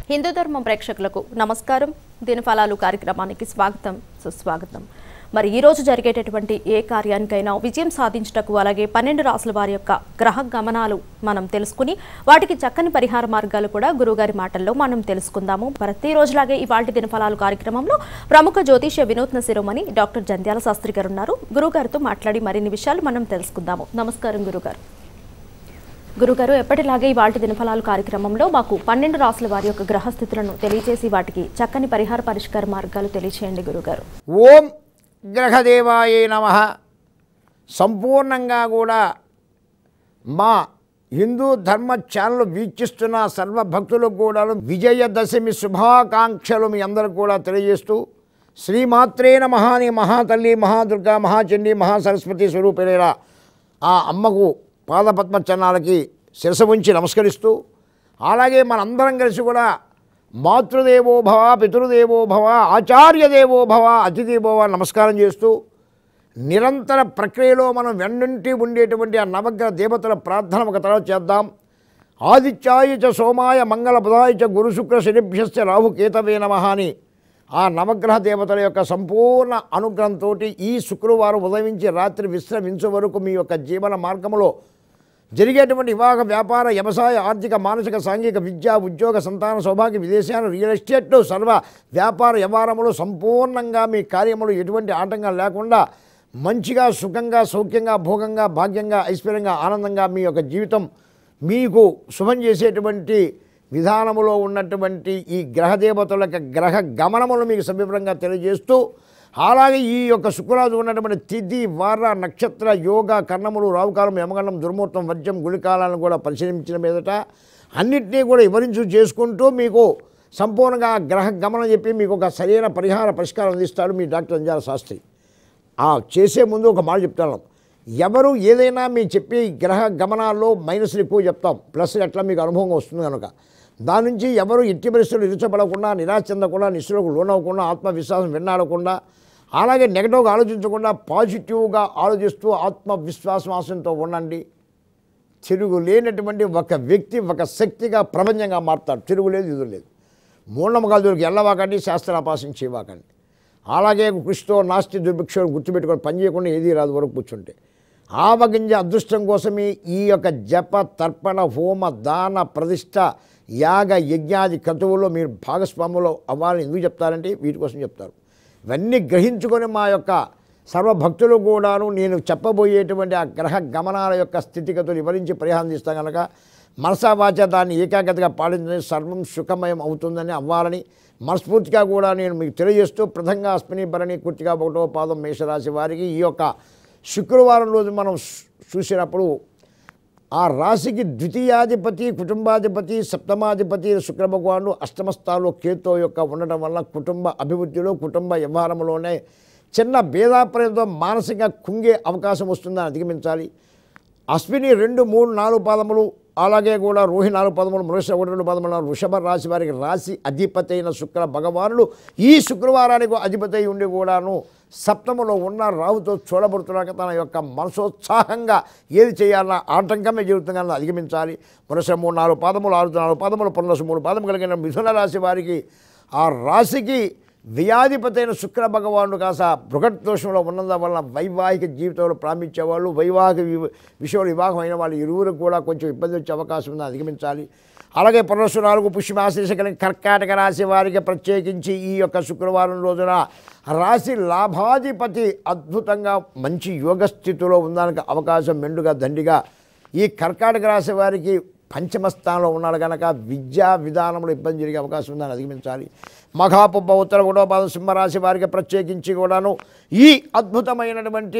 హిందూ ధర్మం ప్రేక్షకులకు నమస్కారం దినఫలాలు కార్యక్రమానికి స్వాగతం సుస్వాగతం మరి ఈ రోజు జరిగేటటువంటి ఏ కార్యానికైనా విజయం సాధించటకు అలాగే పన్నెండు రాసుల వారి యొక్క గ్రహ గమనాలు మనం తెలుసుకుని వాటికి చక్కని పరిహార మార్గాలు కూడా గురుగారి మాటల్లో మనం తెలుసుకుందాము ప్రతి రోజులాగే ఇవాళ దినఫలాలు కార్యక్రమంలో ప్రముఖ జ్యోతిష్య వినూత్న శిరోమణి డాక్టర్ జంధ్యాల శాస్త్రి గారు ఉన్నారు గురుగారితో మాట్లాడి మరిన్ని విషయాలు మనం తెలుసుకుందాము నమస్కారం గురుగారు గురుగారు ఎప్పటిలాగే ఇవాళ దినఫలాలు కార్యక్రమంలో మాకు పన్నెండు రాసుల వారి యొక్క గ్రహస్థితులను తెలియజేసి వాటికి చక్కని పరిహార పరిష్కార మార్గాలు తెలియచేయండి గురుగారు ఓం గ్రహదేవాయ నమ సంపూర్ణంగా కూడా మా హిందూ ధర్మ ఛానల్ వీక్షిస్తున్న సర్వ భక్తులకు కూడా విజయదశమి శుభాకాంక్షలు మీ అందరూ కూడా తెలియజేస్తూ శ్రీమాత్రే నమః అని మహాతల్లి మహాదుర్గా మహాచండి మహాసరస్వతి స్వరూపిణైన ఆ అమ్మకు పాదపద్మ చరణాలకి శిరస ఉంచి నమస్కరిస్తూ అలాగే మనందరం కలిసి కూడా మాతృదేవో భవ పితృదేవో భవ ఆచార్యదేవో భవ అతిథిదేవో భవ నమస్కారం చేస్తూ నిరంతర ప్రక్రియలో మనం వెన్నుంటి ఉండేటువంటి ఆ నవగ్రహ దేవతల ప్రార్థన ఒక తర్వాత చేద్దాం ఆదిత్యాయ చ సోమాయ మంగళ బుధాయ చ గురు శుక్ర శనిభ్యస్య రాహు కేతవే నమః అని ఆ నవగ్రహ దేవతల యొక్క సంపూర్ణ అనుగ్రహంతో ఈ శుక్రవారం ఉదయించి రాత్రి విశ్రమించే వరకు మీ యొక్క జీవన మార్గంలో జరిగేటువంటి వివాహ వ్యాపార వ్యవసాయ ఆర్థిక మానసిక సాంఘిక విద్య ఉద్యోగ సంతాన సౌభాగ్య విదేశాలు రియల్ ఎస్టేట్ సర్వ వ్యాపార వ్యవహారములు సంపూర్ణంగా మీ కార్యములు ఎటువంటి ఆటంకం లేకుండా మంచిగా సుఖంగా సౌఖ్యంగా భోగంగా భాగ్యంగా ఐశ్వర్యంగా ఆనందంగా మీ యొక్క జీవితం మీకు శుభం చేసేటువంటి విధానములో ఉన్నటువంటి ఈ గ్రహదేవతల యొక్క గ్రహ గమనములు మీకు సవివరంగా తెలియజేస్తూ అలాగే ఈ యొక్క శుక్రరాజు ఉన్నటువంటి తిథి వార నక్షత్ర యోగ కర్ణములు రావుకాలం యమగండం దుర్ముహూర్తం వర్జం గుళికాలను కూడా పరిశీలించిన మీదట అన్నింటినీ కూడా వివరించు చేసుకుంటూ మీకు సంపూర్ణంగా ఆ గ్రహ గమనం చెప్పి మీకు ఒక సరైన పరిహార పరిష్కారం అందిస్తాడు మీ డాక్టర్ అంజాల శాస్త్రి ఆ చేసే ముందు ఒక మాట చెప్తాను ఎవరు ఏదైనా మేము చెప్పే గ్రహ గమనాల్లో మైనస్లు ఎక్కువ చెప్తాం ప్లస్ ఎట్లా మీకు అనుభవం వస్తుంది కనుక దాని నుంచి ఎవరు ఎట్టి పరిస్థితులు ఇరుచబడకుండా నిరాశ చెందకుండా నిశ్చలకు లోనవ్వకుండా ఆత్మవిశ్వాసం వెన్నాడకుండా అలాగే నెగటివ్గా ఆలోచించకుండా పాజిటివ్గా ఆలోచిస్తూ ఆత్మవిశ్వాసంతో ఉండండి తిరుగు లేనటువంటి ఒక వ్యక్తి ఒక శక్తిగా ప్రపంచంగా మారుతాడు తిరుగు లేదు ఇది లేదు మూఢనమ్మకాలు దొరికి ఎల్లవాకండి శాస్త్రాపాసం చేయవాకండి అలాగే కృషితో నాస్తి దుర్భిక్షం గుర్తుపెట్టుకొని పని చేయకుండా ఏది రాదు వరకు కూర్చుంటే ఆవగింజ అదృష్టం కోసమే ఈ యొక్క జప తర్పణ హోమ దాన ప్రతిష్ట యాగ యజ్ఞాది క్రతువుల్లో మీరు భాగస్వాములో అవ్వాలని ఎందుకు చెప్తారంటే వీటి కోసం చెప్తారు ఇవన్నీ గ్రహించుకొని మా యొక్క సర్వభక్తులు కూడాను నేను చెప్పబోయేటువంటి ఆ గ్రహ గమనాల యొక్క స్థితిగతులు వివరించి పరిహారం చేస్తాం కనుక మనసా వాచ దాన్ని ఏకాగ్రతగా పాటించని సర్వం సుఖమయం అవుతుందని అవ్వాలని మనస్ఫూర్తిగా కూడా నేను మీకు తెలియజేస్తూ ప్రథంగా అశ్విని భరణి కుర్తిగా ఒకటో పాదం మేషరాశి వారికి ఈ యొక్క శుక్రవారం రోజు మనం చూ- చూసినప్పుడు ఆ రాశికి ద్వితీయాధిపతి కుటుంబాధిపతి సప్తమాధిపతి శుక్ర భగవానుడు అష్టమ స్థానంలో కేతో యొక్క ఉండటం వల్ల కుటుంబ అభివృద్ధిలో కుటుంబ వ్యవహారంలోనే చిన్న భేదాప్రయంతో మానసికంగా కుంగే అవకాశం వస్తుందని అధిగమించాలి అశ్విని రెండు మూడు నాలుగు పాదములు అలాగే కూడా రోహి నాలుగు పదములు మృష ఒకటి రెండు పదములు వృషభ రాశి వారికి రాశి అధిపతి అయిన శుక్ర భగవానుడు ఈ శుక్రవారానికి అధిపతి అయి ఉండి కూడాను సప్తములో ఉన్న రావుతో చూడబడుతున్నాక తన యొక్క మనసోత్సాహంగా ఏది చేయాలన్నా ఆటంకమే జీవితంగా అధిగమించాలి మనుష మూడు నాలుగు పాదములు ఆరు నాలుగు పాదములు పన్నెండు మూడు పాదములు కలిగిన మిథున రాశి వారికి ఆ రాశికి వ్యాధిపతి అయిన శుక్ర భగవానుడు కాస బృహత్ దోషంలో ఉన్నందు వలన వైవాహిక జీవితంలో ప్రారంభించేవాళ్ళు వైవాహిక వి- విషయంలో వివాహం అయిన వాళ్ళు ఇరువురు కూడా కొంచెం ఇబ్బంది వచ్చే అవకాశం ఉందని అధిగమించాలి అలాగే పరశు నాలుగు పుష్యమాశీష కలిగిన కర్కాటక రాశి వారికి ప్రత్యేకించి ఈ యొక్క శుక్రవారం రోజున రాశి లాభాధిపతి అద్భుతంగా మంచి యోగ స్థితిలో ఉండడానికి అవకాశం మెండుగా దండిగా ఈ కర్కాటక రాశి వారికి పంచమ స్థానంలో ఉన్నాడు కనుక విద్యా విధానంలో ఇబ్బంది జరిగే అవకాశం ఉందని అధిగమించాలి మఘాపుబ్బ ఉత్తర గుడోపాదం సింహరాశి వారికి ప్రత్యేకించి కూడాను ఈ అద్భుతమైనటువంటి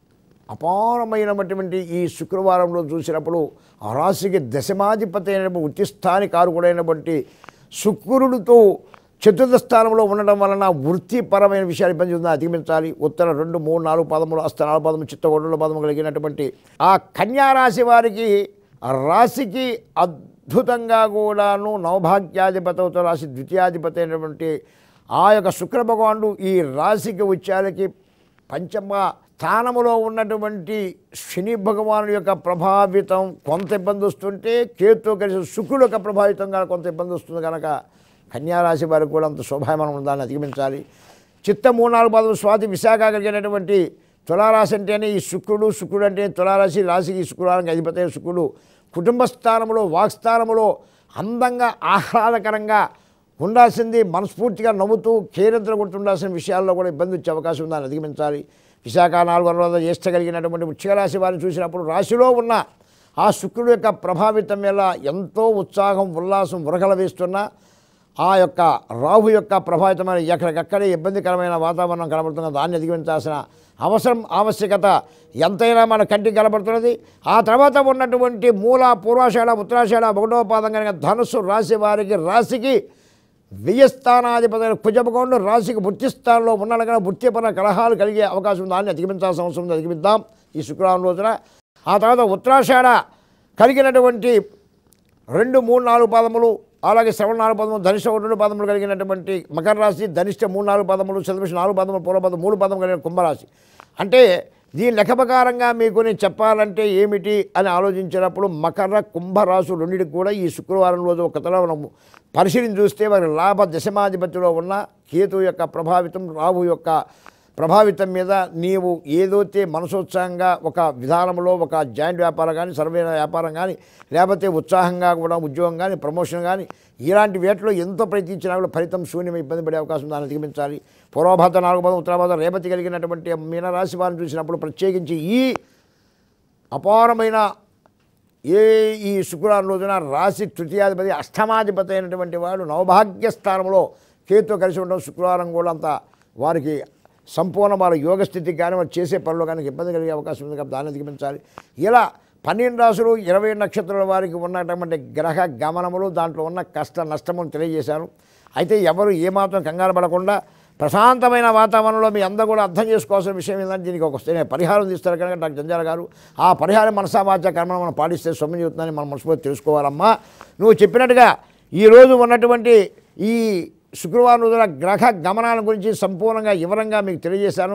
అపారమైనటువంటి ఈ శుక్రవారంలో చూసినప్పుడు ఆ రాశికి దశమాధిపతి అయిన ఉత్తిస్థాని కారుకుడైనటువంటి శుక్రుడితో చతుర్థ స్థానంలో ఉండడం వలన వృత్తిపరమైన విషయాలు ఇబ్బంది ఉందని అధిగమించాలి ఉత్తర రెండు మూడు నాలుగు పదములు అస్త నాలుగు పదము చిత్త రెండు పదము కలిగినటువంటి ఆ కన్యా రాశి వారికి ఆ రాశికి అద్భుతంగా కూడాను నవభాగ్యాధిపతితో రాశి ద్వితీయాధిపతి అయినటువంటి ఆ యొక్క శుక్ర భగవానుడు ఈ రాశికి వచ్చేలకి పంచమ స్థానములో ఉన్నటువంటి శని భగవానుడి యొక్క ప్రభావితం కొంత ఇబ్బంది వస్తుంటే కేతుతో కలిసి శుక్రుడు యొక్క ప్రభావితంగా కొంత ఇబ్బంది వస్తుంది కనుక కన్యారాశి వారికి కూడా అంత శోభాయమానం ఉండాలని అధిగమించాలి చిత్త మూడు నాలుగు పదవి స్వాతి విశాఖ కలిగినటువంటి తులారాశి అంటేనే ఈ శుక్రుడు శుక్రుడు అంటే తులారాశి రాశికి శుక్రవారానికి అధిపతి అయిన శుక్రుడు కుటుంబ స్థానంలో వాక్స్థానంలో అందంగా ఆహ్లాదకరంగా ఉండాల్సింది మనస్ఫూర్తిగా నవ్వుతూ కేరింతలు కొడుతుండాల్సిన విషయాల్లో కూడా ఇబ్బంది వచ్చే అవకాశం ఉందని అధిగమించాలి విశాఖ నాలుగు వందల జ్యేష్ఠ కలిగినటువంటి వృశ్చిక రాశి వారిని చూసినప్పుడు రాశిలో ఉన్న ఆ శుక్రుడు యొక్క ప్రభావితం వల్ల ఎంతో ఉత్సాహం ఉల్లాసం ఉరకల వేస్తున్నా ఆ యొక్క రాహు యొక్క ప్రభావితమైన ఎక్కడికక్కడే ఇబ్బందికరమైన వాతావరణం కనబడుతున్న దాన్ని అధిగమించాల్సిన అవసరం ఆవశ్యకత ఎంతైనా మన కంటికి కనబడుతున్నది ఆ తర్వాత ఉన్నటువంటి మూల పూర్వాషాఢ ఉత్తరాషాఢ ఒకటో పాదం కనుక ధనుస్సు రాశి వారికి రాశికి వ్యయస్థానాధిపతి కుజపకొండు రాశికి వృత్తి స్థానంలో ఉన్న కనుక వృత్తిపర కలహాలు కలిగే అవకాశం ఉంది దాన్ని అధిగమించాల్సిన అవసరం ఉంది అధిగమిద్దాం ఈ శుక్రవారం రోజున ఆ తర్వాత ఉత్తరాషాఢ కలిగినటువంటి రెండు మూడు నాలుగు పదములు అలాగే శ్రవణ నాలుగు పదములు ధనిష్ట ఒకటి రెండు పదములు కలిగినటువంటి మకర రాశి ధనిష్ట మూడు నాలుగు పదములు చంద్రమిష నాలుగు పదములు పూర్వపదం మూడు పదం కలిగిన కుంభరాశి అంటే దీని లెక్క ప్రకారంగా మీకు నేను చెప్పాలంటే ఏమిటి అని ఆలోచించినప్పుడు మకర కుంభరాశు రెండింటికి కూడా ఈ శుక్రవారం రోజు ఒక తల మనం పరిశీలించి చూస్తే వారి లాభ దశమాధిపతిలో ఉన్న కేతు యొక్క ప్రభావితం రాహు యొక్క ప్రభావితం మీద నీవు ఏదైతే మనసోత్సాహంగా ఒక విధానంలో ఒక జాయింట్ వ్యాపారం కానీ సర్వే వ్యాపారం కానీ లేకపోతే ఉత్సాహంగా కూడా ఉద్యోగం కానీ ప్రమోషన్ కానీ ఇలాంటి వేటలో ఎంతో ప్రయత్నించినా కూడా ఫలితం శూన్యం ఇబ్బంది పడే అవకాశం దాన్ని అధిగమించాలి పూర్వభాత నాలుగు పదం ఉత్తరాభాత రేపతి కలిగినటువంటి మీనరాశి వారిని చూసినప్పుడు ప్రత్యేకించి ఈ అపారమైన ఏ ఈ శుక్రవారం రోజున రాశి తృతీయాధిపతి అష్టమాధిపతి అయినటువంటి వాడు నవభాగ్య స్థానంలో కేతుతో కలిసి ఉండడం శుక్రవారం కూడా అంత వారికి సంపూర్ణ వారి యోగ స్థితికి కానీ వారు చేసే పనులు కానీ ఇబ్బంది కలిగే అవకాశం ఉంది కాబట్టి దాన్ని అధిగమించాలి ఇలా పన్నెండు రాసులు ఇరవై నక్షత్రాల వారికి ఉన్నటువంటి గ్రహ గమనములు దాంట్లో ఉన్న కష్ట నష్టములు తెలియజేశాను అయితే ఎవరు ఏమాత్రం కంగారు పడకుండా ప్రశాంతమైన వాతావరణంలో మీ అందరూ కూడా అర్థం చేసుకోవాల్సిన విషయం ఏంటంటే దీనికి ఒక స్థిర- పరిహారం తీస్తారు కనుక డాక్టర్ జంజాల గారు ఆ పరిహారం మనసావాచ కర్మను మనం పాటిస్తే సొమ్ము చెబుతుందని మనం మనస్ఫూర్తి తెలుసుకోవాలమ్మా నువ్వు చెప్పినట్టుగా ఈరోజు ఉన్నటువంటి ఈ శుక్రవారం రోజున గ్రహ గమనాల గురించి సంపూర్ణంగా వివరంగా మీకు తెలియజేశాను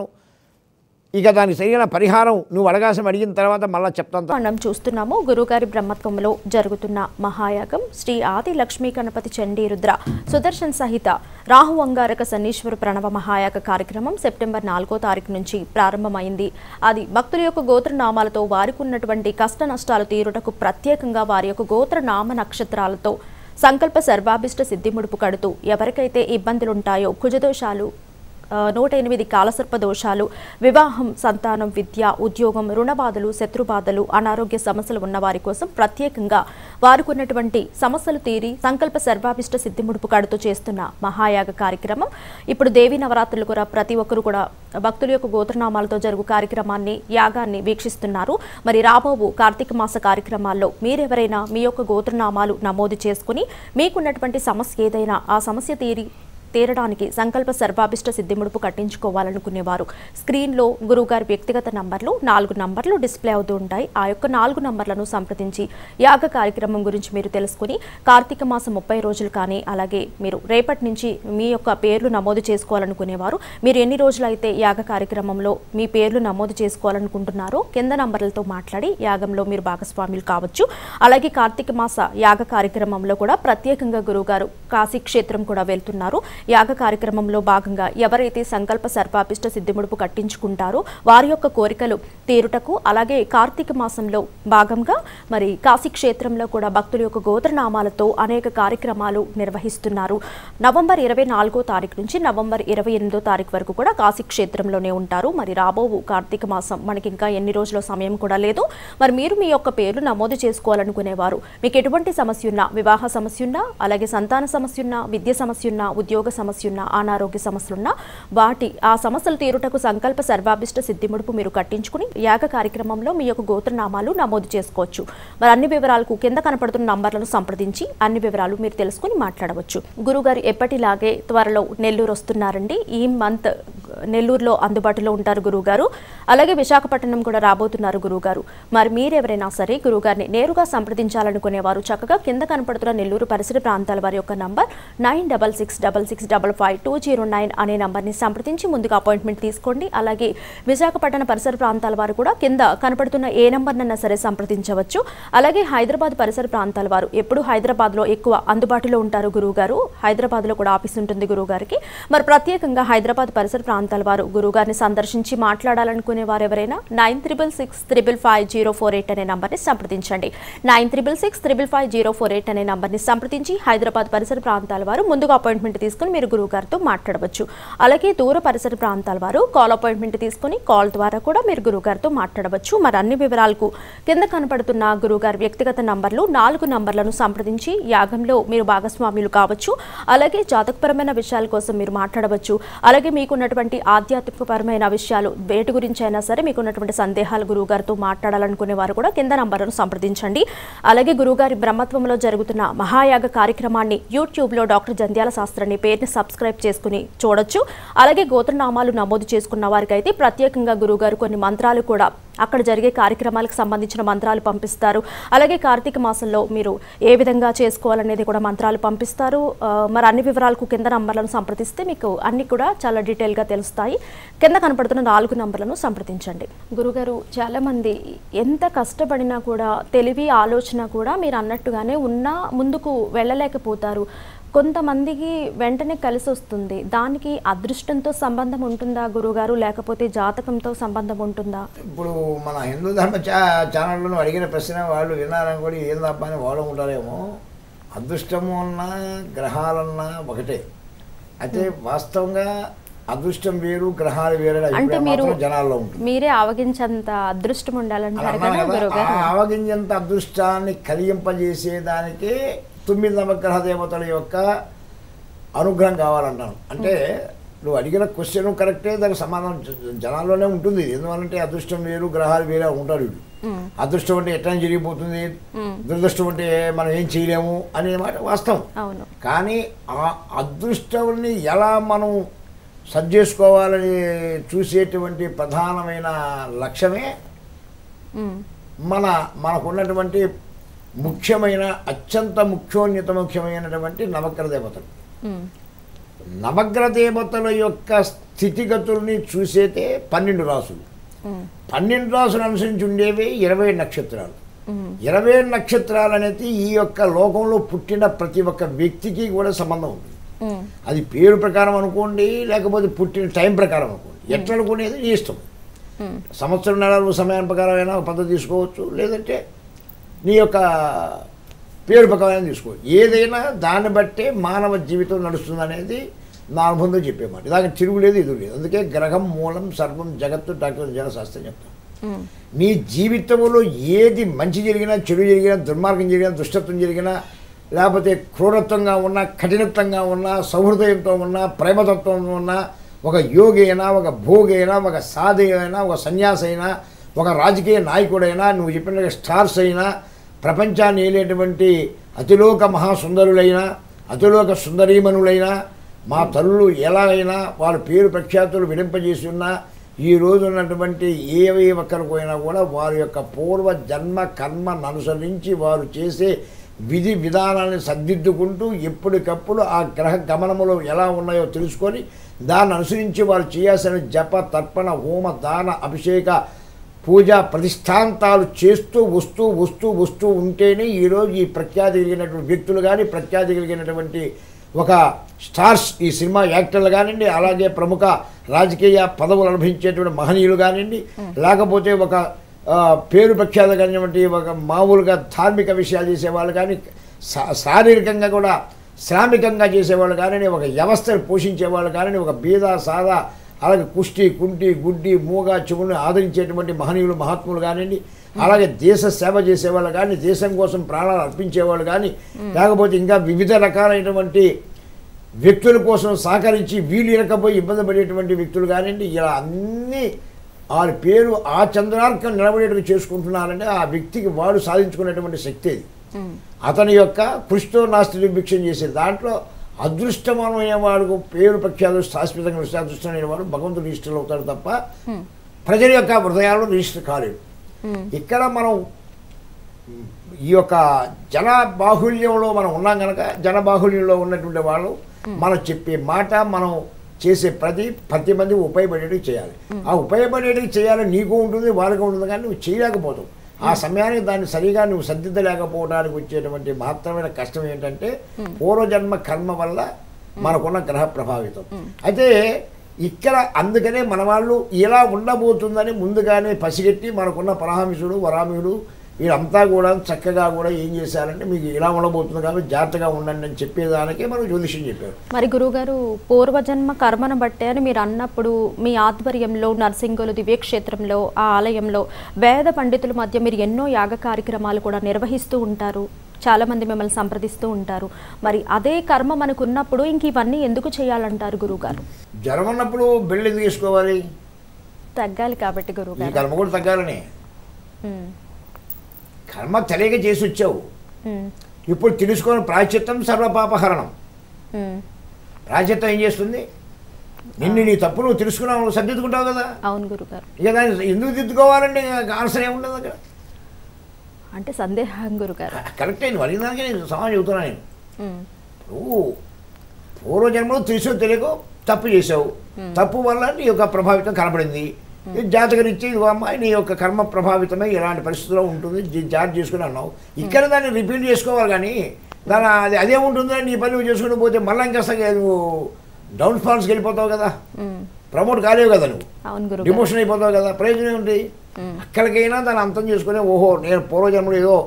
ఇక దానికి సరైన పరిహారం నువ్వు అడగాల్సిన అడిగిన తర్వాత మళ్ళీ చెప్తాను మనం చూస్తున్నాము గురుగారి బ్రహ్మత్వంలో జరుగుతున్న మహాయాగం శ్రీ ఆది లక్ష్మీ గణపతి చండీ రుద్ర సుదర్శన్ సహిత రాహు అంగారక సన్నీశ్వర ప్రణవ మహాయాగ కార్యక్రమం సెప్టెంబర్ నాలుగో తారీఖు నుంచి ప్రారంభమైంది అది భక్తుల యొక్క గోత్రనామాలతో వారికి ఉన్నటువంటి కష్ట నష్టాలు తీరుటకు ప్రత్యేకంగా వారి యొక్క గోత్ర నామ నక్షత్రాలతో సంకల్ప సర్వాభిష్ట సిద్ధిముడుపు కడుతూ ఎవరికైతే ఇబ్బందులుంటాయో కుజదోషాలు ఆ, నూట ఎనిమిది కాలసర్ప దోషాలు వివాహం సంతానం విద్య ఉద్యోగం రుణబాధలు శత్రుబాధలు అనారోగ్య సమస్యలు ఉన్న వారి కోసం ప్రత్యేకంగా వారికి ఉన్నటువంటి సమస్యలు తీరి సంకల్ప సర్వాభిష్ట సిద్ధిముడుపు కడుతూ చేస్తున్న మహాయాగ కార్యక్రమం ఇప్పుడు దేవీ నవరాత్రులు కూడా ప్రతి ఒక్కరు కూడా భక్తుల యొక్క గోత్రనామాలతో జరుగు కార్యక్రమాన్ని యాగాన్ని వీక్షిస్తున్నారు మరి రాబోవు కార్తీక మాస కార్యక్రమాల్లో మీరెవరైనా మీ యొక్క గోత్రనామాలు నమోదు చేసుకుని మీకున్నటువంటి సమస్య ఏదైనా ఆ సమస్య తీరి తీరడానికి సంకల్ప సర్వాభిష్ట సిద్ధిముడుపు కట్టించుకోవాలనుకునేవారు స్క్రీన్లో గురువుగారి వ్యక్తిగత నంబర్లు నాలుగు నంబర్లు డిస్ప్లే అవుతూ ఉంటాయి ఆ యొక్క నాలుగు నంబర్లను సంప్రదించి యాగ కార్యక్రమం గురించి మీరు తెలుసుకుని కార్తీక మాసం ముప్పై రోజులు కానీ అలాగే మీరు రేపటి నుంచి మీ యొక్క పేర్లు నమోదు చేసుకోవాలనుకునేవారు మీరు ఎన్ని రోజులైతే యాగ కార్యక్రమంలో మీ పేర్లు నమోదు చేసుకోవాలనుకుంటున్నారో కింద నంబర్లతో మాట్లాడి యాగంలో మీరు భాగస్వాములు కావచ్చు అలాగే కార్తీక మాస యాగ కార్యక్రమంలో కూడా ప్రత్యేకంగా గురువుగారు కాశీ క్షేత్రం కూడా వెళ్తున్నారు యాగ కార్యక్రమంలో భాగంగా ఎవరైతే సంకల్ప సర్పాపిష్ట సిద్ధిముడుపు కట్టించుకుంటారో వారి యొక్క కోరికలు తీరుటకు అలాగే కార్తీక మాసంలో భాగంగా మరి కాశీ క్షేత్రంలో కూడా భక్తుల యొక్క గోత్రనామాలతో అనేక కార్యక్రమాలు నిర్వహిస్తున్నారు నవంబర్ ఇరవై నాలుగో తారీఖు నుంచి నవంబర్ ఇరవై ఎనిమిదో తారీఖు వరకు కూడా కాశీ క్షేత్రంలోనే ఉంటారు మరి రాబోవు కార్తీక మాసం మనకి ఇంకా ఎన్ని రోజుల సమయం కూడా లేదు మరి మీరు మీ యొక్క పేర్లు నమోదు చేసుకోవాలనుకునేవారు మీకు ఎటువంటి సమస్య ఉన్నా వివాహ సమస్య ఉన్నా అలాగే సంతాన సమస్య ఉన్నా విద్య సమస్య ఉన్నా ఉద్యోగ సమస్య ఉన్నా అనారోగ్య సమస్యలున్నా వాటి ఆ సమస్యలు తీరుటకు సంకల్ప సర్వాభిష్ట సిద్ధిముడుపు మీరు కట్టించుకుని యాగ కార్యక్రమంలో మీ యొక్క గోత్రనామాలు నమోదు చేసుకోవచ్చు మరి అన్ని వివరాలకు కింద కనపడుతున్న నంబర్లను సంప్రదించి అన్ని వివరాలు మీరు తెలుసుకుని మాట్లాడవచ్చు గురుగారు ఎప్పటిలాగే త్వరలో నెల్లూరు వస్తున్నారండి ఈ మంత్ నెల్లూరులో అందుబాటులో ఉంటారు గురువుగారు అలాగే విశాఖపట్నం కూడా రాబోతున్నారు గురువుగారు మరి మీరెవరైనా సరే గురువుగారిని నేరుగా సంప్రదించాలనుకునేవారు చక్కగా కింద కనపడుతున్న నెల్లూరు పరిసర ప్రాంతాల వారి యొక్క number nine double six double six six double five two zero nine అనే నంబర్ని సంప్రదించి ముందుగా అపాయింట్మెంట్ తీసుకోండి అలాగే విశాఖపట్నం పరిసర ప్రాంతాల వారు కూడా కింద కనపడుతున్న ఏ నంబర్నన్నా సరే సంప్రదించవచ్చు అలాగే హైదరాబాద్ పరిసర ప్రాంతాల వారు ఎప్పుడు హైదరాబాద్లో ఎక్కువ అందుబాటులో ఉంటారు గురువుగారు హైదరాబాద్లో కూడా ఆఫీస్ ఉంటుంది గురువుగారికి మరి ప్రత్యేకంగా హైదరాబాద్ పరిసర ప్రాంతాల వారు గురువుగారిని సందర్శించి మాట్లాడాలనుకునే వారు ఎవరైనా nine triple six triple five zero four eight అనే నంబర్ని సంప్రదించండి nine triple six triple five zero four eight అనే నంబర్ని సంప్రదించి హైదరాబాద్ పరిసర ప్రాంతాల వారు ముందుగా అపాయింట్మెంట్ తీసుకుని మీరు గురువుగారితో మాట్లాడవచ్చు అలాగే దూర పరిసర ప్రాంతాల వారు కాల్ అపాయింట్మెంట్ తీసుకుని కాల్ ద్వారా కూడా మీరు గురువుగారితో మాట్లాడవచ్చు మరి అన్ని వివరాలకు కింద కనపడుతున్న గురువుగారి వ్యక్తిగత నంబర్లు నాలుగు నంబర్లను సంప్రదించి యాగంలో మీరు భాగస్వాములు కావచ్చు అలాగే జాతకపరమైన విషయాల కోసం మీరు మాట్లాడవచ్చు అలాగే మీకున్నటువంటి ఆధ్యాత్మికపరమైన విషయాలు వేటి గురించి అయినా సరే మీకున్నటువంటి సందేహాలు గురువుగారితో మాట్లాడాలనుకునే వారు కూడా కింద నంబర్లను సంప్రదించండి అలాగే గురువుగారి బ్రహ్మత్వంలో జరుగుతున్న మహాయాగ కార్యక్రమాన్ని యూట్యూబ్లో డాక్టర్ జంధ్యాల శాస్త్రాన్ని పేరుని సబ్స్క్రైబ్ చేసుకుని చూడొచ్చు అలాగే గోత్రనామాలు నమోదు చేసుకున్న వారికి అయితే ప్రత్యేకంగా గురువుగారు కొన్ని మంత్రాలు కూడా అక్కడ జరిగే కార్యక్రమాలకు సంబంధించిన మంత్రాలు పంపిస్తారు అలాగే కార్తీక మాసంలో మీరు ఏ విధంగా చేసుకోవాలనేది కూడా మంత్రాలు పంపిస్తారు ఆ, మరి అన్ని వివరాలకు కింద నంబర్లను సంప్రదిస్తే మీకు అన్ని కూడా చాలా డీటెయిల్గా తెలుస్తాయి కింద కనపడుతున్న నాలుగు నంబర్లను సంప్రదించండి గురుగారు చాలామంది ఎంత కష్టపడినా కూడా తెలివి ఆలోచన కూడా మీరు అన్నట్టుగానే ఉన్నా ముందుకు వెళ్ళలేకపోతారు కొంతమందికి వెంటనే కలిసి వస్తుంది దానికి అదృష్టంతో సంబంధం ఉంటుందా గురుగారు లేకపోతే జాతకంతో సంబంధం ఉంటుందా ఇప్పుడు మన హిందూ ధర్మ చా ఛానల్లో అడిగిన ప్రశ్న వాళ్ళు విన్నారని కూడా ఏం తప్ప అని వాళ్ళు ఉంటారేమో అదృష్టము అన్నా గ్రహాలన్నా ఒకటే అయితే వాస్తవంగా అదృష్టం వేరు గ్రహాలు వేరు అనే అంటే అభిప్రాయం మీరు మాత్రం జనాల్లో ఉంటుంది మీరే ఆవగించంత అదృష్టం అలా ఉండాలంటారు అన్నాను కదా కదా, గురుగారు ఆ ఆవగింజంత అదృష్టాన్ని కలిగింపజేసేదానికే తొమ్మిది నవగ్రహ దేవతల యొక్క అనుగ్రహం కావాలంటాను అంటే నువ్వు అడిగిన క్వశ్చన్ కరెక్టే దానికి సమాధానం జ- జనాల్లోనే ఉంటుంది ఎందువల్లంటే అదృష్టం వేరు గ్రహాలు వేరే ఉంటారు వీడు అదృష్టం అంటే ఎట్లా జరిగిపోతుంది దురదృష్టం అంటే మనం ఏం చేయలేము అనే మాట వాస్తవం అవును కానీ ఆ అదృష్టాన్ని ఎలా మనం సరి చేసుకోవాలని చూసేటువంటి ప్రధానమైన లక్ష్యమే ఉమ్, మన మనకున్నటువంటి ముఖ్యమైన అత్యంత ముఖ్యోన్నత ముఖ్యమైనటువంటి నవగ్రహ దేవతలు ఉమ్, నవగ్రహ దేవతల యొక్క స్థితిగతుల్ని చూసేతే పన్నెండు రాసులు ఉమ్, పన్నెండు రాసులు అనుసరించి ఉండేవి ఇరవై నక్షత్రాలు ఉమ్, ఇరవై నక్షత్రాలు అనేది ఈ యొక్క లోకంలో పుట్టిన ప్రతి ఒక్క వ్యక్తికి కూడా సంబంధం ఉంటుంది ఉమ్, అది పేరు ప్రకారం అనుకోండి లేకపోతే పుట్టిన టైం ప్రకారం అనుకోండి ఎట్లా అనుకునేది నీ ఇష్టం ఉమ్, సంవత్సరం నెలలు సమయం ప్రకారం అయినా ఒక పద్ధతి తీసుకోవచ్చు లేదంటే నీ యొక్క పేరు ప్రకారం తీసుకోవచ్చు ఏదైనా దాన్ని బట్టే మానవ జీవితం నడుస్తుంది అనేది నా అనుబంధం చెప్పేమాట ఇలాగ తిరుగులేదు ఎదురు లేదు అందుకే గ్రహం మూలం సర్వం జగత్తు డాక్టర్ జనశాస్త్రం చెప్తాను ఉమ్, నీ జీవితంలో ఏది మంచి జరిగినా చెడు జరిగినా దుర్మార్గం జరిగినా దుష్టత్వం జరిగినా లేకపోతే క్రూరత్వంగా ఉన్నా కఠినత్వంగా ఉన్నా సౌహృదయంతో ఉన్నా ప్రేమతత్వం ఉన్నా ఒక యోగి అయినా ఒక భోగి అయినా ఒక సాధి అయినా ఒక సన్యాసి అయినా ఒక రాజకీయ నాయకుడైనా నువ్వు చెప్పిన స్టార్స్ అయినా ప్రపంచాన్ని ఏలేటువంటి అతిలోక మహాసుందరులైనా అతిలోక సుందరీమణులైనా మా తల్లులు ఎలా అయినా వాళ్ళ పేరు ప్రఖ్యాతులు విడింపజేసి ఉన్నా ఈ రోజు ఉన్నటువంటి ఏ ఒక్కరికైనా కూడా వారి యొక్క పూర్వ జన్మ కర్మను అనుసరించి వారు చేసే విధి విధానాన్ని సర్దిద్దుకుంటూ ఎప్పటికప్పుడు ఆ గ్రహ గమనములు ఎలా ఉన్నాయో తెలుసుకొని దాన్ని అనుసరించి వారు చేయాల్సిన జప తర్పణ హోమ దాన అభిషేక పూజ ప్రతిష్టాంతాలు చేస్తూ వస్తూ వస్తూ వస్తూ ఉంటేనే ఈరోజు ఈ ప్రఖ్యాతి కలిగినటువంటి వ్యక్తులు కానీ ప్రఖ్యాతి కలిగినటువంటి ఒక స్టార్స్ ఈ సినిమా యాక్టర్లు కానివ్వండి అలాగే ప్రముఖ రాజకీయ పదవులు అనుభవించేటువంటి మహనీయులు కానివ్వండి లేకపోతే ఒక ఆ, పేరు ప్రఖ్యాత కానివ్వండి ఒక మామూలుగా ధార్మిక విషయాలు చేసేవాళ్ళు కానీ శా- శారీరకంగా కూడా శ్రామికంగా చేసేవాళ్ళు కానీ ఒక వ్యవస్థను పోషించేవాళ్ళు కానీ ఒక బీద సాదా అలాగే కుష్టి కుంటి గుడ్డి మూగ చెవులను ఆదరించేటువంటి మహనీయులు మహాత్ములు కానివ్వండి అలాగే దేశ సేవ చేసేవాళ్ళు కానీ దేశం కోసం ప్రాణాలు అర్పించేవాళ్ళు కానీ లేకపోతే ఇంకా వివిధ రకాలైనటువంటి వ్యక్తుల కోసం సహకరించి వీలు ఇరకపోయి ఇబ్బంది పడేటువంటి వ్యక్తులు కానివ్వండి ఇలా అన్నీ వారి పేరు ఆ చంద్రార్కం నిలబడేట్టుగా చేసుకుంటున్నారంటే ఆ వ్యక్తికి వాడు సాధించుకునేటువంటి శక్తి అది ఉమ్, అతని యొక్క కృషితో నాస్తి నిర్భిక్షం చేసే దాంట్లో అదృష్టమైన వాడు పేరు ప్రఖ్యాతులు శాశ్వతంగా అదృష్టమైన వాడు భగవంతుడు రిజిస్టర్ అవుతాడు తప్ప ఉమ్, ప్రజల యొక్క హృదయాల్లో రిజిస్టర్ కాలేడు ఉమ్, ఇక్కడ మనం ఈ యొక్క జన బాహుల్యంలో మనం ఉన్నాం కనుక జన బాహుల్యంలో ఉన్నటువంటి వాళ్ళు మనం చెప్పే మాట మనం చేసే ప్రతి ప్రతి మంది ఉపయోగపడేటివి చేయాలి ఆ ఉపయోగపడేటివి చేయాలని నీకు ఉంటుంది వాళ్ళకు ఉంటుంది కానీ నువ్వు చేయలేకపోతావు ఆ సమయానికి దాన్ని సరిగా నువ్వు సర్దిద్దలేకపోవడానికి వచ్చేటువంటి మాత్రమైన కష్టం ఏంటంటే పూర్వజన్మ కర్మ వల్ల మనకున్న గ్రహ ప్రభావితం అయితే ఇక్కడ అందుకనే మన వాళ్ళు ఇలా ఉండబోతుందని ముందుగానే పసిగట్టి మనకున్న పరహామిషుడు వరామిషుడు వీళ్ళంతా కూడా చక్కగా కూడా ఏం చేశారంటే మీకు ఇలా ఉండబోతుంది కాబట్టి జాగ్రత్తగా ఉండండి అని చెప్పేదానికే మనం జ్యోతిష్యం చెప్పారు మరి గురుగారు పూర్వజన్మ కర్మను బట్టే అని మీరు అన్నప్పుడు మీ ఆధ్వర్యంలో నర్సింగులు దివ్యక్షేత్రంలో ఆ ఆలయంలో వేద పండితుల మధ్య మీరు ఎన్నో యాగ కార్యక్రమాలు కూడా నిర్వహిస్తూ ఉంటారు చాలా మంది మిమ్మల్ని సంప్రదిస్తూ ఉంటారు మరి అదే కర్మ మనకు ఉన్నప్పుడు ఇంక ఇవన్నీ ఎందుకు చేయాలంటారు గురుగారు జ్వరం ఉన్నప్పుడు బిల్లు ఎందుకు తీసుకోవాలి తగ్గాలి కాబట్టి ఈ గురుగారు కర్మ కూడా తగ్గాలని ఉమ్, కర్మ తెలియక చేసి వచ్చావు ఉమ్, ఇప్పుడు తెలుసుకొని ప్రాయచిత్తం సర్వపాపహరణం ఉమ్. ప్రాయచిత్తం ఏం చేస్తుంది నిన్ను నీ తప్పు నువ్వు తెలుసుకున్నావు నువ్వు సర్దిద్దుకుంటావు కదా అవును గురుగారు ఇక దాన్ని ఎందుకు దిద్దుకోవాలంటే ఆన్సర్ ఏముండదు అక్కడ అంటే సందేహం గురుగారు కరెక్ట్ అయింది అడిగిన దానికి నేను సమాధానం చెబుతున్నా నేను ఉమ్, నువ్వు పూర్వజన్మలో తెలుసో తెలియకో తప్పు చేసావు తప్పు వల్ల నీ యొక్క ప్రభావితం కనబడింది ఈ జాతకరీత్యా ఇదిగో అమ్మాయి నీ యొక్క కర్మ ప్రభావితమై ఇలాంటి పరిస్థితిలో ఉంటుంది జీ- జాగ్రత్త చేసుకుని అన్నావు ఇక్కడ దాన్ని రిపీట్ చేసుకోవాలి కానీ దాని అది అదే ఉంటుందని నీ పని నువ్వు చేసుకుని పోతే మళ్ళీ ఇంకా అసలు నువ్వు డౌన్ ఫాల్స్కి వెళ్ళిపోతావు కదా ఉమ్. ప్రమోట్ కాలేవు కదా నువ్వు అవును గురుగారు డిమోషన్ అయిపోతావు కదా ప్రయోజనం ఏంటి అక్కడికైనా దాన్ని అంతం చేసుకుని ఓహో నేను పూర్వజన్మలో ఏదో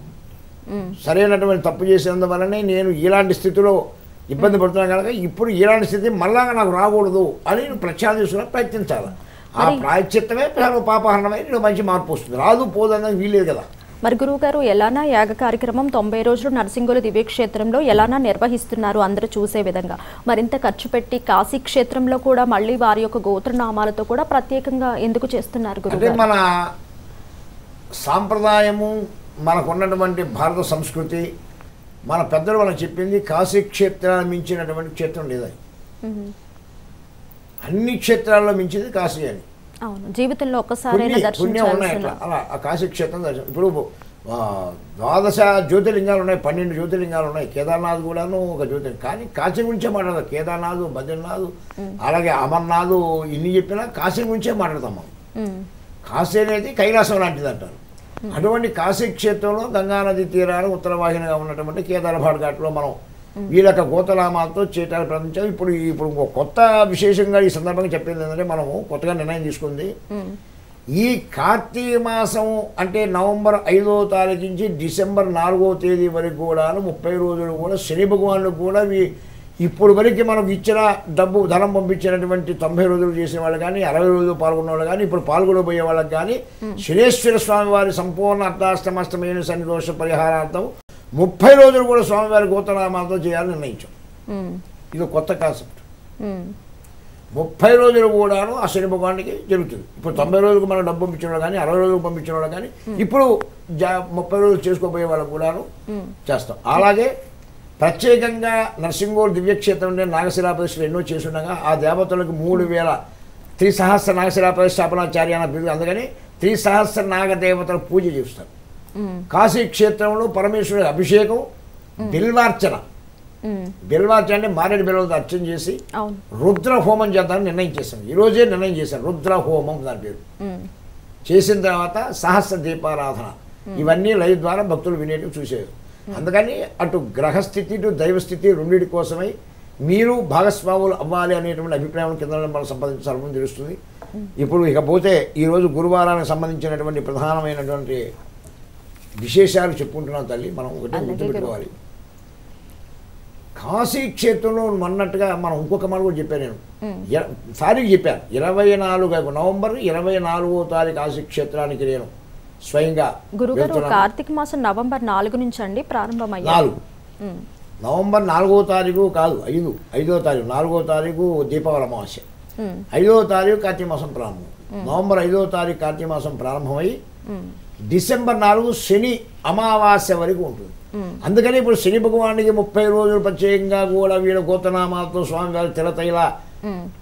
ఉమ్, సరైనటువంటి తప్పు చేసినందువల్లనే నేను ఇలాంటి స్థితిలో ఇబ్బంది పడుతున్నాను కనుక ఇప్పుడు ఇలాంటి స్థితి మళ్ళా నాకు రాకూడదు అని నువ్వు ప్రచారం చేసుకుని ప్రయత్నించాలి ఆ మరి- ప్రాయశ్చిత్తమే సర్వ పాపహరణమై నీకు మంచి మార్పు వస్తుంది రాదు పోదు అన్నది వీలేదు కదా మరి గురువుగారు ఎలానా యాగ కార్యక్రమం తొంభై రోజులు నరసింగుల దివ్యక్షేత్రంలో ఎలానా నిర్వహిస్తున్నారు అందరూ చూసే విధంగా మరింత ఖర్చు పెట్టి కాశీ క్షేత్రంలో కూడా మళ్ళీ వారి యొక్క గోత్రనామాలతో కూడా ప్రత్యేకంగా ఎందుకు చేస్తున్నారు అంటే గురుగారు మన సాంప్రదాయము మనకున్నటువంటి భారత సంస్కృతి మన పెద్దలు మనకు చెప్పింది కాశీ క్షేత్రాన్ని మించినటువంటి క్షేత్రం లేదా మ్మ్. అన్ని క్షేత్రాల్లో మించింది కాశీ అని అవును జీవితంలో ఒక్కసారైనా పుణ్య- పుణ్యం ఉన్నాయి అట్లా దర్శించాల్సిన అలా ఆ కాశీ క్షేత్రం దర్శనం ఇప్పుడు ఆ, ద్వాదశ జ్యోతిర్లింగాలు ఉన్నాయి పన్నెండు జ్యోతిర్లింగాలు ఉన్నాయి కేదార్నాథ్ కూడాను ఒక జ్యోతిర్లింగం కానీ కాశీ గురించే మాట్లాడదాం కేదార్నాథ్ బద్రీనాథ్ అలాగే అమర్నాథ్ ఇన్ని చెప్పినా కాశీ గురించే మాట్లాడతాం మనం మ్మ్. కాశీ అనేది కైలాసం లాంటిది అంటారు అటువంటి కాశీ క్షేత్రంలో గంగానది తీరాన ఉత్తర వాహినిగా ఉన్నటువంటి కేదారభాడ్ ఘాట్లో మనం వీళ్ళ యొక్క గోతనామాలతో చేయటాలు ప్రారంభించాం ఇప్పుడు ఈ- ఇప్పుడు ఇంకో కొత్త విశేషంగా ఈ సందర్భంగా చెప్పేది ఏంటంటే మనము కొత్తగా నిర్ణయం తీసుకుంది మ్మ్. ఈ కార్తీక మాసం అంటే నవంబర్ ఐదో తారీఖు నుంచి డిసెంబర్ నాలుగో తేదీ వరకు కూడా ముప్పై రోజులు కూడా శని భగవానుడు కూడా వీ- ఇప్పుడు వరకు మనం ఇచ్చిన డబ్బు ధనం పంపించినటువంటి తొంభై రోజులు చేసిన వాళ్ళు కానీ అరవై రోజులు పాల్గొన్న వాళ్ళు కానీ ఇప్పుడు పాల్గొనబోయే వాళ్ళకి కానీ శనేశ్వర స్వామి వారి సంపూర్ణ అర్ధాష్టమస్తమైన సన్నిదోష పరిహారార్థం ముప్పై రోజులు కూడా స్వామివారి గోతనామాలతో చేయాలని నిర్ణయించాం మ్మ్. ఇది ఒక కొత్త కాన్సెప్ట్ మ్మ్. ముప్పై రోజులు కూడాను ఆ శని భగవానికి జరుగుతుంది ఇప్పుడు తొంభై రోజులకు మనం డబ్బు పంపించిన వాళ్ళు కానీ అరవై రోజులకు పంపించిన వాళ్ళు కానీ ఇప్పుడు జా ముప్పై రోజులు చేసుకోబోయే వాళ్ళకు కూడాను మ్మ్. చేస్తాం అలాగే ప్రత్యేకంగా నరసింగోడు దివ్యక్షేత్రం ఉండే నాగశిలాపరిశ్రమ ఎన్నో చేస్తుండగా ఆ దేవతలకు మూడు వేల త్రిసహస్ర నాగశిలాపరిస్థాపనాచార్య అన్న బిరుదు అందుకని త్రిసహస్ర నాగ దేవతల పూజ చేస్తారు మ్మ్. కాశీ క్షేత్రంలో పరమేశ్వరుడి అభిషేకం బిల్వార్చన మ్మ్. బిల్వార్చన అంటే మారేడు బిల్వలతో అర్చన చేసి అవును రుద్ర హోమం చేద్దామని నిర్ణయం చేశాను ఈరోజే నిర్ణయం చేశాను రుద్ర హోమం దాని పేరు మ్మ్. చేసిన తర్వాత సహస్ర దీపారాధన ఇవన్నీ లైవ్ ద్వారా భక్తులు వినేటివి చూసేది అందుకని అటు గ్రహస్థితి ఇటు దైవస్థితి రెండింటి కోసమై మీరు భాగస్వాములు అవ్వాలి అనేటువంటి అభిప్రాయం కింద మనం సంపాదించాలని తెలుస్తుంది ఇప్పుడు ఇకపోతే ఈరోజు గురువారానికి సంబంధించినటువంటి ప్రధానమైనటువంటి విశేషాలు చెప్పుకుంటున్నాం తల్లి మనం ఒకటి అలాగే గుర్తుపెట్టుకోవాలి కాశీ క్షేత్రంలో మొన్నట్టుగా మనం ఇంకొక మాట కూడా చెప్పాను నేను మ్మ్. ఇర- తారీఖు చెప్పాను ఇరవై నాలుగు నవంబర్ ఇరవై నాలుగో తారీఖు కాశీ క్షేత్రానికి నేను స్వయంగా గురుగారు వెళ్తున్నాను. కార్తీక మాసం నవంబర్ నాలుగు నుంచి అండి ప్రారంభమయ్యాయి నాలుగు మ్మ్. నవంబర్ నాలుగో తారీఖు కాదు ఐదు ఐదో తారీఖు నాలుగో తారీఖు దీపావళి అమావాస్య మ్మ్. ఐదో తారీఖు కార్తీక మాసం ప్రారంభం నవంబర్ ఐదో తారీఖు కార్తీక మాసం ప్రారంభమై మ్మ్. డిసెంబర్ నాలుగు శని అమావాస్య వరకు ఉంటుంది మ్మ్. అందుకని ఇప్పుడు శని భగవానికి ముప్పై రోజులు ప్రత్యేకంగా కూడా వీళ్ళ గోతనామాలతో స్వామివారి తిరతైల మ్మ్.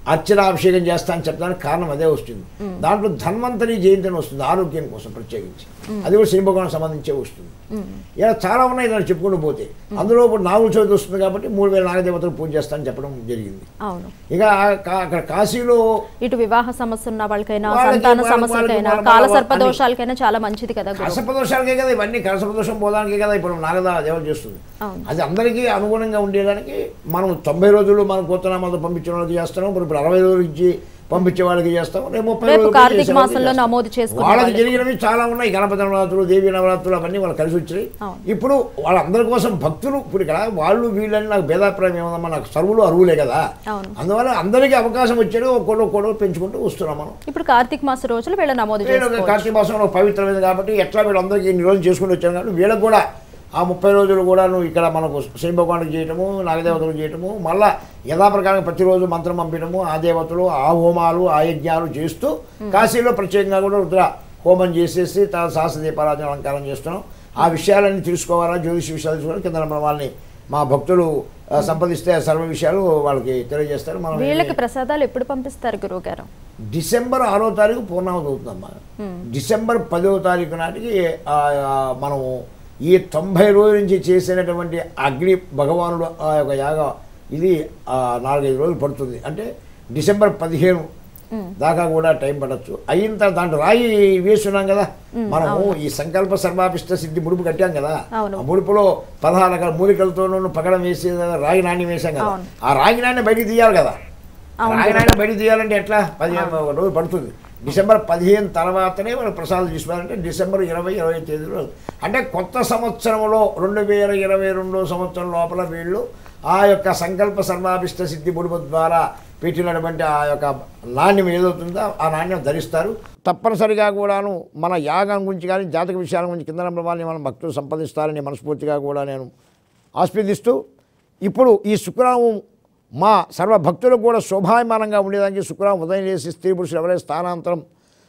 అర్చనాభిషేకం చేస్తా అని చెప్పడానికి కారణం అదే వస్తుంది దాంట్లో ధన్వంతరి జయంతి అని వస్తుంది ఆరోగ్యం కోసం ప్రత్యేకించి అది కూడా శని భగవాన్ సంబంధించే వస్తుంది ఇలా చాలా ఉన్నాయి ఇలా చెప్పుకుంటూ పోతే అందులో ఇప్పుడు నాగుల చవితి వస్తుంది కాబట్టి మూడు వేల నాగదేవతలు పూజ చేస్తానని చెప్పడం జరిగింది అవును ఇక కా- అక్కడ కాశీలో ఇటు వివాహ సమస్య ఉన్న వాళ్ళకైనా వాళ్ళకి, సంతాన వాళ్ళకి, సమస్యలకైనా వాళ్ళకి, కాల వాళ్ళకి సర్పదోషాలకైనా చాలా మంచిది కదా గురు కసపదోషాలకే కదా ఇవన్నీ కసపదోషం పోదానికే కదా ఇప్పుడు నాగద దేవం చేస్తుంది అవును. అది అందరికీ అనుగుణంగా ఉండేదానికి మనం తొంభై రోజులు మనం కొత్తనామాతో పంపించిన వాళ్ళకి చేస్తున్నాం ఇప్పుడు ఇప్పుడు అరవై రోజులు ఇచ్చి పంపించే వాళ్ళకి చేస్తాం రేపు ముప్పై రేపు రోజులకి కార్తీక చేసే వాళ్ళకి మాసంలో చేస్తాం. నమోదు చేసుకునే వాళ్ళకి వాళ్ళకి. జరిగినవి చాలా ఉన్నాయి గణపతి నవరాత్రులు దేవి నవరాత్రులు అవన్నీ వాళ్ళు కలిసి వచ్చినాయి అవును. ఇప్పుడు వాళ్ళందరి కోసం భక్తులు ఇప్పుడు ఇక్కడ వాళ్ళు వీళ్ళని నాకు భేదాభిప్రాయం ఏమన్నా నాకు సర్వులు అరువులే కదా అవును. అందువల్ల అందరికీ అవకాశం వచ్చాడు ఒక్కొక్కరు ఒక్కొక్కరు పెంచుకుంటూ వస్తున్నాం మనం ఇప్పుడు కార్తీక మాస రోజులు వీళ్ళ నమోదు వీళ్ళు చేసుకోవచ్చు కార్తీక మాసంలో పవిత్రమైనది కాబట్టి ఎట్లా వీళ్ళందరికీ ఇన్ని రోజులు చేసుకుంటూ వచ్చాను కాబట్టి వీళ్ళకి కూడా ఆ ముప్పై రోజులు కూడా నువ్వు ఇక్కడ మనకు శని భగవానికి చేయటము నాగదేవతలు చేయటము మళ్ళా యథాప్రకారం ప్రతిరోజు మంత్రం పంపించడము ఆ దేవతలు ఆ హోమాలు ఆ యజ్ఞాలు చేస్తూ కాశీలో ప్రత్యేకంగా కూడా రుద్ర హోమం చేసేసి తర్వాత సహస్ర దీపారాధన అలంకారం చేస్తున్నాం ఆ విషయాలన్నీ తెలుసుకోవాలా జ్యోతిష విషయాలు తెలుసుకోవాలి కింద మన వాళ్ళని మా భక్తులు ఆ, సంపాదిస్తే ఆ సర్వ విషయాలు వాళ్ళకి తెలియజేస్తారు మనం వీళ్ళకి ప్రసాదాలు ఎప్పుడు పంపిస్తారు గురువు గారు డిసెంబర్ ఆరో తారీఖు పూర్ణావతి అవుతుందమ్మా డిసెంబర్ పదో తారీఖు నాటికి ఆ, ఆ, మనము ఈ తొంభై రోజుల నుంచి చేసినటువంటి అగ్ని భగవానుడు ఆ యొక్క యాగ ఇది ఆ, నాలుగైదు రోజులు పడుతుంది అంటే డిసెంబర్ పదిహేను దాకా కూడా టైం పడవచ్చు అయిన తర్వాత దాంట్లో రాయి వేస్తున్నాం కదా మనము ఈ సంకల్ప సర్వాపిష్ట సిద్ధి ముడుపు కట్టాం కదా అవును. ఆ ముడుపులో పదహారు రకాల మూలికలతోనూ పగడం వేసి రాగి నాణ్యం వేసాం కదా అవును. ఆ రాగి నాణ్యం బయటికి తీయాలి కదా అవును రాగి నాణ్యం బయటికి తీయాలంటే ఎట్లా పదిహేను ఒక రోజు పడుతుంది డిసెంబర్ పదిహేను తర్వాతనే వాళ్ళు ప్రసాదం తీసుకోవాలంటే డిసెంబర్ ఇరవై ఇరవై తేదీలో అంటే కొత్త సంవత్సరంలో రెండు వేల ఇరవై రెండో సంవత్సరం లోపల వీళ్ళు ఆ యొక్క సంకల్ప సర్వాభిష్ట సిద్ధి బుడుపు ద్వారా పెట్టినటువంటి ఆ యొక్క నాణ్యం ఏదవుతుందో ఆ నాణ్యం ధరిస్తారు తప్పనిసరిగా కూడాను మన యాగం గురించి కానీ జాతక విషయాల గురించి కింద వాళ్ళని మనం భక్తులు సంపాదిస్తారని మనస్ఫూర్తిగా కూడా నేను ఆస్వాదిస్తూ ఇప్పుడు ఈ శుక్రవారం మా సర్వ భక్తులకు కూడా శోభాయమానంగా ఉండేదానికి శుక్రవారం ఉదయం చేసి స్త్రీ పురుషులు ఎవరైతే స్థానాంతరం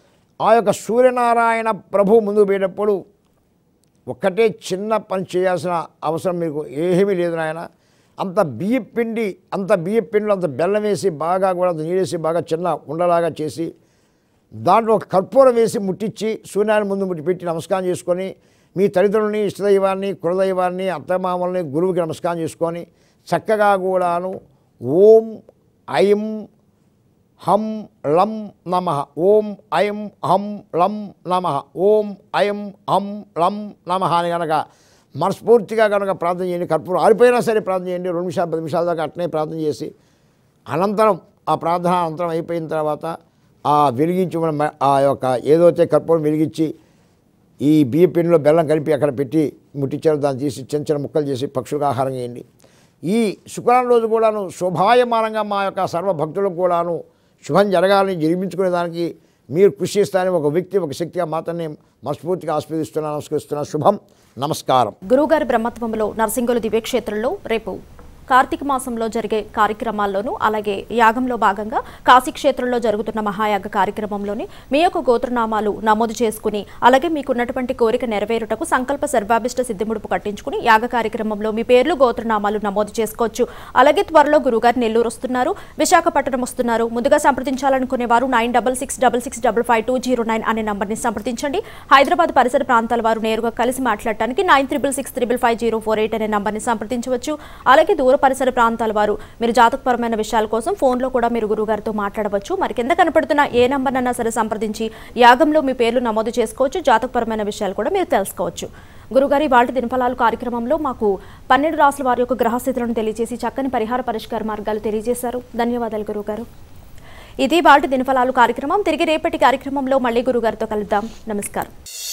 ఆ యొక్క సూర్యనారాయణ ప్రభు ముందు పోయేటప్పుడు ఒక్కటే చిన్న పని చేయాల్సిన అవసరం మీకు ఏమీ లేదు నాయన అంత బియ్య పిండి అంత బియ్య పిండిలో అంత బెల్లం వేసి బాగా కూడా అంత నీడేసి బాగా చిన్న ఉండలాగా చేసి దాంట్లో ఒక కర్పూరం వేసి ముట్టించి సూర్యనారాయణ ముందు ముట్టి పెట్టి నమస్కారం చేసుకొని మీ తల్లిదండ్రులని ఇష్టదైవాన్ని కులదైవాన్ని అత్తమామల్ని గురువుకి నమస్కారం చేసుకొని చక్కగా కూడాను ఓం ఐం హం లం నమ ఓం ఐం హం లం నమ ఓం ఐం హం లం నమ అని కనుక మనస్ఫూర్తిగా కనుక ప్రార్థన చేయండి కర్పూరం ఆరిపోయినా సరే ప్రార్థన చేయండి రెండు నిమిషాలు పది నిమిషాల దాకా అట్నే ప్రార్థన చేసి అనంతరం ఆ ప్రార్థన అనంతరం అయిపోయిన తర్వాత ఆ వెలిగించి మన మ- ఆ యొక్క ఏదైతే కర్పూరం వెలిగించి ఈ బియ్య పిండిలో బెల్లం కలిపి అక్కడ పెట్టి ముట్టించారు దాన్ని తీసి చిన్న చిన్న ముక్కలు చేసి పక్షులకు ఆహారం చేయండి ఈ శుక్రవారం రోజు కూడాను శోభాయమానంగా మా యొక్క సర్వ భక్తులకు కూడాను శుభం జరగాలని జరిపించుకునే దానికి మీరు కృషి చేస్తారని ఒక వ్యక్తి ఒక శక్తిగా మాత్రమే మనస్ఫూర్తిగా ఆస్వాదిస్తున్నా నమస్కరిస్తున్నా శుభం నమస్కారం గురువుగారి బ్రహ్మత్వంలో నర్సింగుల దివ్యక్షేత్రంలో రేపు కార్తీక మాసంలో జరిగే కార్యక్రమాల్లోనూ అలాగే యాగంలో భాగంగా కాశీ క్షేత్రంలో జరుగుతున్న మహాయాగ కార్యక్రమంలోని మీ యొక్క గోత్రనామాలు నమోదు చేసుకుని అలాగే మీకున్నటువంటి కోరిక నెరవేరుటకు సంకల్ప సర్వాభిష్ట సిద్ధిముడుపు కట్టించుకుని యాగ కార్యక్రమంలో మీ పేర్లు గోత్రనామాలు నమోదు చేసుకోవచ్చు అలాగే త్వరలో గురుగారు నెల్లూరు వస్తున్నారు విశాఖపట్నం వస్తున్నారు ముందుగా సంప్రదించాలనుకునే వారు nine double six double six double five two zero nine అనే నంబర్ని సంప్రదించండి హైదరాబాద్ పరిసర ప్రాంతాల వారు నేరుగా కలిసి మాట్లాడటానికి nine triple six triple five zero four eight అనే నంబర్ని సంప్రదించవచ్చు అలాగే దూర పరిసర ప్రాంతాల వారు మీరు జాతకపరమైన విషయాల కోసం ఫోన్లో కూడా మీరు గురుగారితో మాట్లాడవచ్చు మరి కింద కనపడుతున్న ఏ నంబర్నన్నా సరే సంప్రదించి యాగంలో మీ పేర్లు నమోదు చేసుకోవచ్చు జాతకపరమైన విషయాలు కూడా మీరు తెలుసుకోవచ్చు గురుగారి వాటి దినఫలాలు కార్యక్రమంలో మాకు పన్నెండు రాసుల వారి యొక్క గ్రహస్థితులను తెలియజేసి చక్కని పరిహార పరిష్కార మార్గాలు తెలియజేశారు ధన్యవాదాలు గురుగారు ఇది వాటి దినఫలాలు కార్యక్రమం తిరిగి రేపటి కార్యక్రమంలో మళ్ళీ గురుగారితో కలుద్దాం నమస్కారం